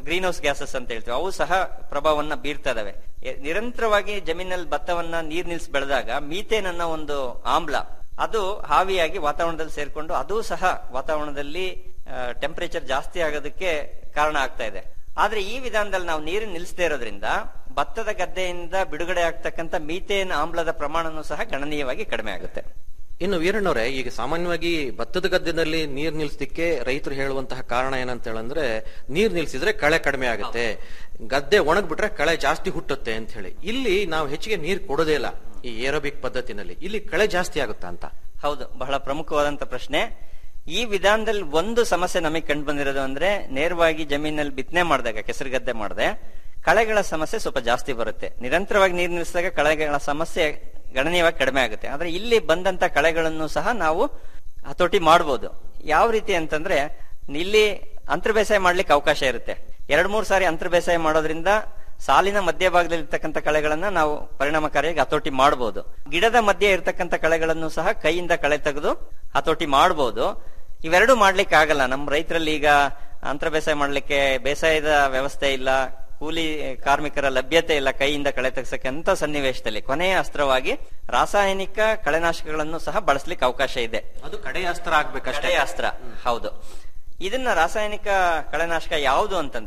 green house gases ಅಂತ ಹೇಳ್ತೀವಿ ಅವು ಸಹ ಪ್ರಭಾವವನ್ನ ಬೀರ್ತಾ ಇದಾವೆ ಎ- ನಿರಂತರವಾಗಿ ಜಮೀನಲ್ಲಿ ಭತ್ತವನ್ನ ನೀರ್ ನಿಲ್ಸಿ ಬೆಳೆದಾಗ ಮೀಥೇನ್ ಅನ್ನೋ ಒಂದು ಆಮ್ಲ ಅದು ಹಾವಿಯಾಗಿ ವಾತಾವರಣದಲ್ಲಿ ಸೇರ್ಕೊಂಡು ಅದು ಸಹ ವಾತಾವರಣದಲ್ಲಿ ಟೆಂಪರೇಚರ್ ಜಾಸ್ತಿ ಆಗೋದಕ್ಕೆ ಕಾರಣ ಆಗ್ತಾ ಇದೆ ಆದ್ರೆ ಈ ವಿಧಾನದಲ್ಲಿ ನಾವು ನೀರು ನಿಲ್ಲಿಸದೇ ಇರೋದ್ರಿಂದ ಭತ್ತದ ಗದ್ದೆಯಿಂದ ಬಿಡುಗಡೆ ಆಗ್ತಕ್ಕಂಥ ಮೀಥೇನ್ ಆಮ್ಲದ ಪ್ರಮಾಣನೂ ಸಹ ಗಣನೀಯವಾಗಿ ಕಡಿಮೆ ಆಗುತ್ತೆ ಇನ್ನು ವೀರಣ್ಣವ್ರೆ ಈಗ ಸಾಮಾನ್ಯವಾಗಿ ಭತ್ತದ ಗದ್ದೆನಲ್ಲಿ ನೀರ್ ನಿಲ್ಸಲಿಕ್ಕೆ ರೈತರು ಹೇಳುವಂತಹ ಕಾರಣ ಏನಂತ ಹೇಳಂದ್ರೆ ನೀರ್ ನಿಲ್ಸಿದ್ರೆ ಕಳೆ ಕಡಿಮೆ ಆಗುತ್ತೆ ಗದ್ದೆ ಒಣಗ್ಬಿಟ್ರೆ ಕಳೆ ಜಾಸ್ತಿ ಹುಟ್ಟುತ್ತೆ ಅಂತ ಹೇಳಿ ಇಲ್ಲಿ ನಾವು ಹೆಚ್ಚಿಗೆ ನೀರ್ ಕೊಡೋದೇ ಇಲ್ಲ ಈ ಏರೋಬಿಕ್ ಪದ್ಧತಿನಲ್ಲಿ ಇಲ್ಲಿ ಕಳೆ ಜಾಸ್ತಿ ಆಗುತ್ತಾ ಅಂತ ಹೌದು ಬಹಳ ಪ್ರಮುಖವಾದಂತ ಪ್ರಶ್ನೆ ಈ ವಿಧಾನದಲ್ಲಿ ಒಂದು ಸಮಸ್ಯೆ ನಮಗೆ ಕಂಡು ಬಂದಿರೋದು ಅಂದ್ರೆ ನೇರವಾಗಿ ಜಮೀನಲ್ಲಿ ಬಿತ್ತನೆ ಮಾಡಿದಾಗ ಕೆಸರು ಗದ್ದೆ ಮಾಡದೆ ಕಳೆಗಳ ಸಮಸ್ಯೆ ಸ್ವಲ್ಪ ಜಾಸ್ತಿ ಬರುತ್ತೆ ನಿರಂತರವಾಗಿ ನೀರು ನಿಲ್ಲಿಸಿದಾಗ ಕಳೆಗಳ ಸಮಸ್ಯೆ ಗಣನೀಯವಾಗಿ ಕಡಿಮೆ ಆಗುತ್ತೆ ಆದ್ರೆ ಇಲ್ಲಿ ಬಂದಂತ ಕಳೆಗಳನ್ನು ಸಹ ನಾವು ಹತೋಟಿ ಮಾಡಬಹುದು ಯಾವ ರೀತಿ ಅಂತಂದ್ರೆ ಇಲ್ಲಿ ಅಂತರ ಬೇಸಾಯ ಮಾಡ್ಲಿಕ್ಕೆ ಅವಕಾಶ ಇರುತ್ತೆ ಎರಡ್ ಮೂರ್ ಸಾರಿ ಅಂತರ ಬೇಸಾಯ ಮಾಡೋದ್ರಿಂದ ಸಾಲಿನ ಮಧ್ಯಭಾಗದಲ್ಲಿ ಇರ್ತಕ್ಕಂಥ ಕಳೆಗಳನ್ನ ನಾವು ಪರಿಣಾಮಕಾರಿಯಾಗಿ ಹತೋಟಿ ಮಾಡಬಹುದು ಗಿಡದ ಮಧ್ಯೆ ಇರ್ತಕ್ಕಂಥ ಕಳೆಗಳನ್ನು ಸಹ ಕೈಯಿಂದ ಕಳೆ ತೆಗೆದು ಹತೋಟಿ ಮಾಡಬಹುದು ಇವೆರಡು ಮಾಡ್ಲಿಕ್ಕೆ ಆಗಲ್ಲ ನಮ್ಮ ರೈತರಲ್ಲಿ ಈಗ ಅಂತರ ಬೇಸಾಯ ಮಾಡ್ಲಿಕ್ಕೆ ಬೇಸಾಯದ ವ್ಯವಸ್ಥೆ ಇಲ್ಲ ಕೂಲಿ ಕಾರ್ಮಿಕರ ಲಭ್ಯತೆ ಇಲ್ಲ ಕೈಯಿಂದ ಕಳೆ ತೆಗೆಸಕ್ಕೆ ಅಂತ ಸನ್ನಿವೇಶದಲ್ಲಿ ಕೊನೆಯ ಅಸ್ತ್ರವಾಗಿ ರಾಸಾಯನಿಕ ಕಳೆನಾಶಕಗಳನ್ನು ಸಹ ಬಳಸಲಿಕ್ಕೆ ಅವಕಾಶ ಇದೆ ಅದು ಕಡೆಯ ಅಸ್ತ್ರ ಆಗ್ಬೇಕಷ್ಟೇ ಕಡೆಯ ಅಸ್ತ್ರ ಹೌದು ಇದನ್ನ ರಾಸಾಯನಿಕ ಕಳೆನಾಶಕ ಯಾವುದು ಅಂತಂದ್ರೆ